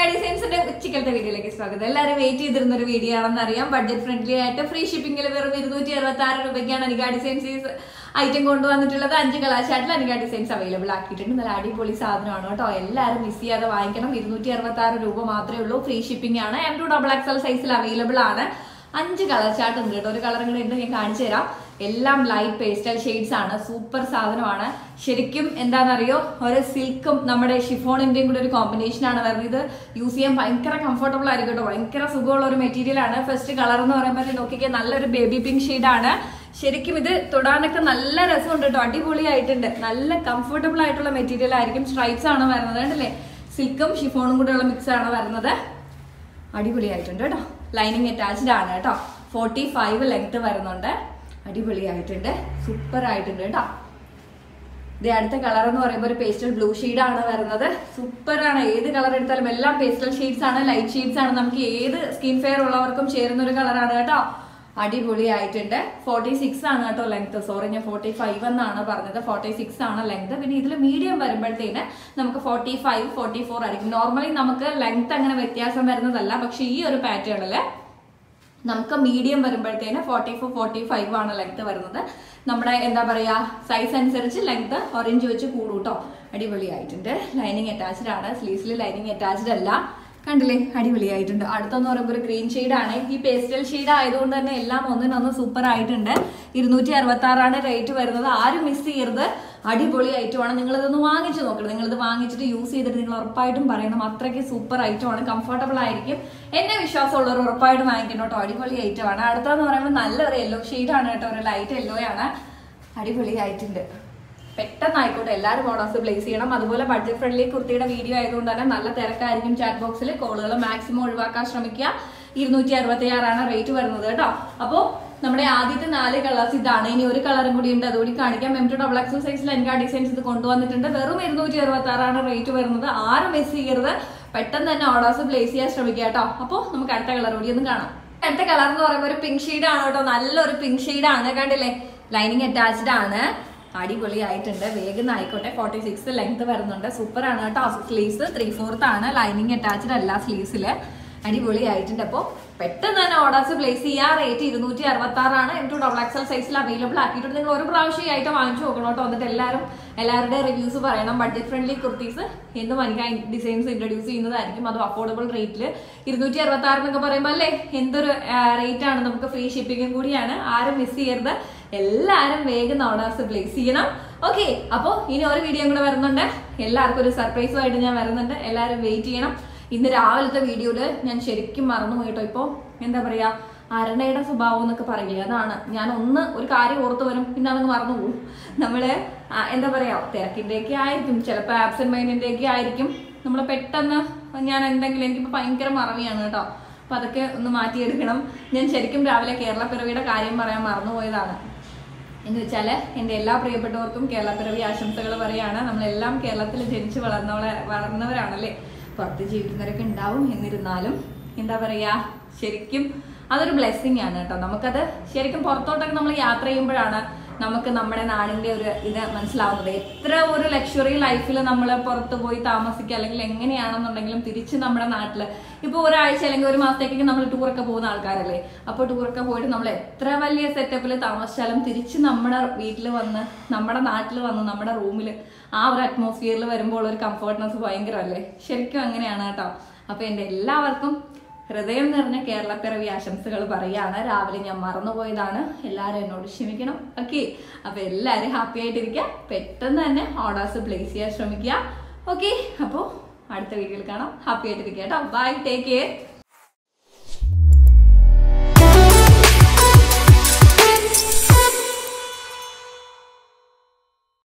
ഡിസൈൻസിന്റെ ഉച്ചക്കലത്തെ വീഡിയോയിലേക്ക് സ്വാഗതം എല്ലാവരും വെയിറ്റ് ചെയ്തിരുന്ന ഒരു വീഡിയോ ആണെന്ന് അറിയാം ബഡ്ജറ്റ് ഫ്രണ്ട്ലി ആയിട്ട് ഫ്രീ ഷിപ്പിംഗിൽ വെറും ഇരുന്നൂറ്റി അറുപത്തി ആറ് രൂപയ്ക്കാണ് അനിക ഡിസൈൻസ് ഐറ്റം കൊണ്ടുവന്നിട്ടുള്ളത് അഞ്ച് കളാശാട്ടിൽ അനിക ഡിസൈൻസ് അവൈലബിൾ ആക്കിയിട്ടുണ്ട് നല്ല അടിപൊളി സാധനമാണ് കേട്ടോ എല്ലാവരും മിസ് ചെയ്യാതെ വാങ്ങിക്കണം ഇരുന്നൂറ്റി അറുപത്തി ആറ് രൂപ മാത്രമേ ഉള്ളൂ ഫ്രീ ഷിപ്പിംഗ് ആണ് എം ടു ഡബിൾ എക്സൽ സൈസിൽ അവൈലബിൾ ആണ് അഞ്ച് കളർ ചാർട്ട് ഉണ്ട് കേട്ടോ ഒരു കളറും കൂടെ ഉണ്ട് ഞാൻ കാണിച്ചു തരാം എല്ലാം ലൈറ്റ് പേസ്റ്റൽ ഷെയ്ഡ്സ് ആണ് സൂപ്പർ സാധനമാണ് ശരിക്കും എന്താണെന്നറിയോ ഒരു സിൽക്കും നമ്മുടെ ഷിഫോണിന്റെയും കൂടെ ഒരു കോമ്പിനേഷൻ ആണ് വരുന്നത് ഇത് യൂസ് ചെയ്യാൻ ഭയങ്കര കംഫർട്ടബിൾ ആയിരിക്കും കേട്ടോ ഭയങ്കര സുഖമുള്ള ഒരു മെറ്റീരിയൽ ആണ് ഫസ്റ്റ് കളർ എന്ന് പറയുമ്പോൾ നോക്കിക്കേ നല്ലൊരു ബേബി പിങ്ക് ഷെയ്ഡാണ് ശരിക്കും ഇത് തൊടാനൊക്കെ നല്ല രസമുണ്ട് കേട്ടോ അടിപൊളിയായിട്ടുണ്ട് നല്ല കംഫർട്ടബിൾ ആയിട്ടുള്ള മെറ്റീരിയൽ ആയിരിക്കും സ്ട്രൈപ്സ് ആണ് വരുന്നത് കണ്ടില്ലേ സിൽക്കും ഷിഫോണും കൂടെയുള്ള മിക്സ് ആണ് വരുന്നത് അടിപൊളിയായിട്ടുണ്ട് കേട്ടോ ലൈനിങ് അറ്റാച്ച്ഡ് ആണ് കേട്ടോ ഫോർട്ടി ഫൈവ് ലെങ്ത് വരുന്നുണ്ട് അടിപൊളിയായിട്ടുണ്ട് സൂപ്പർ ആയിട്ടുണ്ട് കേട്ടോ ഇത് അടുത്ത കളർ എന്ന് പറയുമ്പോൾ ഒരു പേസ്റ്റൽ ബ്ലൂ ആണ് വരുന്നത് സൂപ്പർ ആണ് ഏത് കളർ എടുത്താലും എല്ലാം പേസ്റ്റൽ ഷെയ്ഡ്സ് ആണ് ലൈറ്റ് ഷെയ്ഡ്സ് ആണ് നമുക്ക് ഏത് സ്കിൻ ഫെയർ ഉള്ളവർക്കും ചേരുന്ന ഒരു കളറാണ് കേട്ടോ അടിപൊളിയായിട്ടുണ്ട് ഫോർട്ടി സിക്സ് ആണ് കേട്ടോ ലെങ്ത് സോറി ഞാൻ ഫോർട്ടി ഫൈവ് എന്നാണ് പറഞ്ഞത് ഫോർട്ടി സിക്സ് ആണ് ലെങ്ത് പിന്നെ ഇതിൽ മീഡിയം വരുമ്പോഴത്തേന് നമുക്ക് ഫോർട്ടി ഫൈവ് ഫോർട്ടി ഫോർ ആയിരിക്കും നോർമലി നമുക്ക് ലെങ്ത് അങ്ങനെ വ്യത്യാസം വരുന്നതല്ല പക്ഷെ ഈ ഒരു പാറ്റേണില് നമുക്ക് മീഡിയം വരുമ്പോഴത്തേന് ഫോർട്ടി ഫോർ ഫോർട്ടി ഫൈവ് ആണ് ലെങ്ത് വരുന്നത് നമ്മുടെ എന്താ പറയാ സൈസ് അനുസരിച്ച് ലെങ്ത് ഓറഞ്ച് വെച്ച് കൂടും കേട്ടോ അടിപൊളിയായിട്ടുണ്ട് ലൈനിങ് അറ്റാച്ച്ഡ് ആണ് സ്ലീവ്സിൽ ലൈനിങ് അറ്റാച്ച്ഡ് അല്ല കണ്ടില്ലേ അടിപൊളിയായിട്ടുണ്ട് അടുത്തെന്ന് പറയുമ്പോൾ ഒരു ഗ്രീൻ ആണ് ഈ പേസ്റ്റൽ ഷെയ്ഡ് ആയതുകൊണ്ട് തന്നെ എല്ലാം ഒന്നിനൊന്ന് സൂപ്പർ ആയിട്ടുണ്ട് ഇരുന്നൂറ്റി അറുപത്തി ആറാണ് റേറ്റ് വരുന്നത് ആരും മിസ് ചെയ്യരുത് അടിപൊളി ഐറ്റമാണ് നിങ്ങൾ ഇതൊന്ന് വാങ്ങിച്ചു നോക്കണം നിങ്ങൾ ഇത് വാങ്ങിച്ചിട്ട് യൂസ് ചെയ്തിട്ട് നിങ്ങൾ ഉറപ്പായിട്ടും പറയണം അത്രയ്ക്ക് സൂപ്പർ ഐറ്റമാണ് കംഫർട്ടബിൾ ആയിരിക്കും എന്നെ വിശ്വാസമുള്ളവർ ഉറപ്പായിട്ടും വാങ്ങിക്കണം കേട്ടോ അടിപൊളി ഐറ്റമാണ് അടുത്തതെന്ന് പറയുമ്പോൾ നല്ലൊരു യെല്ലോ ആണ് കേട്ടോ ഒരു ലൈറ്റ് യെല്ലോ ആണ് അടിപൊളി ആയിട്ടുണ്ട് പെട്ടെന്ന് ആയിക്കോട്ടെ എല്ലാവരും ഓർഡേഴ്സ് പ്ലേസ് ചെയ്യണം അതുപോലെ ബഡ്ജറ്റ് ഫ്രണ്ട്ലി കുർത്തിയുടെ വീഡിയോ ആയതുകൊണ്ട് തന്നെ നല്ല തിരക്കായിരിക്കും ചാറ്റ് ബോക്സിൽ കോളുകൾ മാക്സിമം ഒഴിവാക്കാൻ ശ്രമിക്കുക ഇരുന്നൂറ്റി അറുപത്തി ആറാണ് റേറ്റ് വരുന്നത് കേട്ടോ അപ്പോൾ നമ്മുടെ ആദ്യത്തെ നാല് കളേഴ്സ് ഇതാണ് ഇനി ഒരു കളറും കൂടി ഉണ്ട് അതുകൂടി കാണിക്കാം എം ടു ഡബിൾ എക്സൽ സൈസിൽ എനിക്ക് ഡിസൈൻസ് ഇത് കൊണ്ടുവന്നിട്ടുണ്ട് വെറും ഇരുന്നൂറ്റി അറുപത്തി ആറാണ് റേറ്റ് വരുന്നത് ആരും മിസ് ചെയ്യരുത് പെട്ടെന്ന് തന്നെ ഓർഡേഴ്സ് പ്ലേസ് ചെയ്യാൻ ശ്രമിക്കുക കേട്ടോ അപ്പോൾ നമുക്ക് അടുത്ത കളർ കൂടി ഒന്ന് കാണാം അടുത്ത കളർ എന്ന് പറയുമ്പോൾ ഒരു പിങ്ക് ഷെയ്ഡ് ആണ് കേട്ടോ നല്ലൊരു പിങ്ക് ഷെയ്ഡ് ആണ് കണ്ടില്ലേ ലൈനിങ് അറ്റാച്ച്ഡ് ആണ് അടിപൊളിയായിട്ടുണ്ട് വേഗം ആയിക്കോട്ടെ ഫോർട്ടി സിക്സ് ലെങ്ത് വരുന്നുണ്ട് സൂപ്പർ ആണ് കേട്ടോ സ്ലീവ്സ് ത്രീ ഫോർത്ത് ആണ് ലൈനിങ് അറ്റാച്ച്ഡ് അല്ല സ്ലീവ്സിൽ അടിപൊളിയായിട്ടുണ്ട് അപ്പോൾ പെട്ടെന്ന് തന്നെ ഓർഡേഴ്സ് പ്ലേസ് ചെയ്യാൻ റേറ്റ് ഇരുന്നൂറ്റി അറുപത്തി ആറാണ് എം ടു ഡബിൾ എക്സൽ സൈസിൽ അവൈലബിൾ ആക്കിയിട്ടുണ്ട് നിങ്ങൾ ഒരു പ്രാവശ്യം ആയിട്ട് വാങ്ങിച്ചു നോക്കണം കേട്ടോ എന്നിട്ട് എല്ലാവരും എല്ലാവരുടെ റിവ്യൂസ് പറയണം ബഡ്ജറ്റ് ഫ്രണ്ട്ലി കുർത്തീസ് എന്നും എനിക്ക് ഡിസൈൻസ് ഇൻട്രൊഡ്യൂസ് ചെയ്യുന്നതായിരിക്കും അതും അഫോർഡബിൾ റേറ്റിൽ ഇരുന്നൂറ്റി അറുപത്തി ആറ് എന്നൊക്കെ പറയുമ്പോൾ അല്ലേ എന്തൊരു റേറ്റ് ആണ് നമുക്ക് ഫ്രീ ഷിപ്പിംഗും കൂടിയാണ് ആരും മിസ് ചെയ്യരുത് എല്ലാവരും വേഗം ഓർഡേഴ്സ് പ്ലേസ് ചെയ്യണം ഓക്കെ അപ്പോൾ ഇനി ഒരു വീഡിയോ കൂടെ വരുന്നുണ്ട് എല്ലാവർക്കും ഒരു സർപ്രൈസുമായിട്ട് ഞാൻ വരുന്നുണ്ട് എല്ലാവരും വെയിറ്റ് ചെയ്യണം ഇന്ന് രാവിലത്തെ വീഡിയോയില് ഞാൻ ശരിക്കും മറന്നു പോയിട്ടോ ഇപ്പോൾ എന്താ പറയാ അരണയുടെ സ്വഭാവം എന്നൊക്കെ പറയില്ലേ അതാണ് ഞാൻ ഒന്ന് ഒരു കാര്യം ഓർത്ത് വരും പിന്നെ അതങ്ങ് മറന്നു പോകും നമ്മള് ആ, എന്താ പറയാ തിരക്കിന്റെയൊക്കെ ആയിരിക്കും ചിലപ്പോൾ ആബ്സെന്റ് മൈൻഡിന്റെ ഒക്കെ ആയിരിക്കും നമ്മൾ പെട്ടെന്ന് ഞാൻ എന്തെങ്കിലും എനിക്കിപ്പോൾ ഭയങ്കര മറവിയാണ് കേട്ടോ അപ്പൊ അതൊക്കെ ഒന്ന് മാറ്റിയെടുക്കണം ഞാൻ ശരിക്കും രാവിലെ കേരള പിറവിയുടെ കാര്യം പറയാൻ മറന്നുപോയതാണ് എന്ന് വെച്ചാൽ എൻ്റെ എല്ലാ പ്രിയപ്പെട്ടവർക്കും കേരളപ്പിറവി ആശംസകൾ പറയാണ് നമ്മളെല്ലാം കേരളത്തിൽ ജനിച്ച് വളർന്നവളെ വളർന്നവരാണല്ലേ പുറത്ത് ജീവിക്കുന്നവരൊക്കെ ഉണ്ടാവും എന്നിരുന്നാലും എന്താ പറയുക ശരിക്കും അതൊരു ബ്ലെസ്സിങ് ആണ് കേട്ടോ നമുക്കത് ശരിക്കും പുറത്തോട്ടൊക്കെ നമ്മൾ യാത്ര ചെയ്യുമ്പോഴാണ് നമുക്ക് നമ്മുടെ നാടിന്റെ ഒരു ഇത് മനസ്സിലാവുന്നത് എത്ര ഒരു ലക്ഷറി ലൈഫിൽ നമ്മൾ പുറത്ത് പോയി താമസിക്കുക അല്ലെങ്കിൽ എങ്ങനെയാണെന്നുണ്ടെങ്കിലും തിരിച്ച് നമ്മുടെ നാട്ടിൽ ഇപ്പോൾ ഒരാഴ്ച അല്ലെങ്കിൽ ഒരു മാസത്തേക്കൊക്കെ നമ്മൾ ടൂറൊക്കെ പോകുന്ന ആൾക്കാരല്ലേ അപ്പോൾ ടൂറൊക്കെ പോയിട്ട് നമ്മൾ എത്ര വലിയ സെറ്റപ്പിൽ താമസിച്ചാലും തിരിച്ച് നമ്മുടെ വീട്ടിൽ വന്ന് നമ്മുടെ നാട്ടിൽ വന്ന് നമ്മുടെ റൂമിൽ ആ ഒരു അറ്റ്മോസ്ഫിയറിൽ വരുമ്പോൾ ഒരു കംഫർട്ട്നെസ് ഭയങ്കരമല്ലേ ശരിക്കും അങ്ങനെയാണ് കേട്ടോ അപ്പോൾ എൻ്റെ എല്ലാവർക്കും ഹൃദയം നിറഞ്ഞ കേരളപ്പിറവി ആശംസകൾ പറയാണ് രാവിലെ ഞാൻ മറന്നുപോയതാണ് എല്ലാവരും എന്നോട് ക്ഷമിക്കണം ഓക്കെ അപ്പൊ എല്ലാവരും ഹാപ്പി ആയിട്ടിരിക്കുക പെട്ടെന്ന് തന്നെ ഓർഡേഴ്സ് പ്ലേസ് ചെയ്യാൻ ശ്രമിക്കുക ഓക്കെ അപ്പോൾ അടുത്ത വീഡിയോയിൽ കാണാം ഹാപ്പി ആയിട്ടിരിക്കുക കേട്ടോ ബൈ ടേക്ക് കെയർ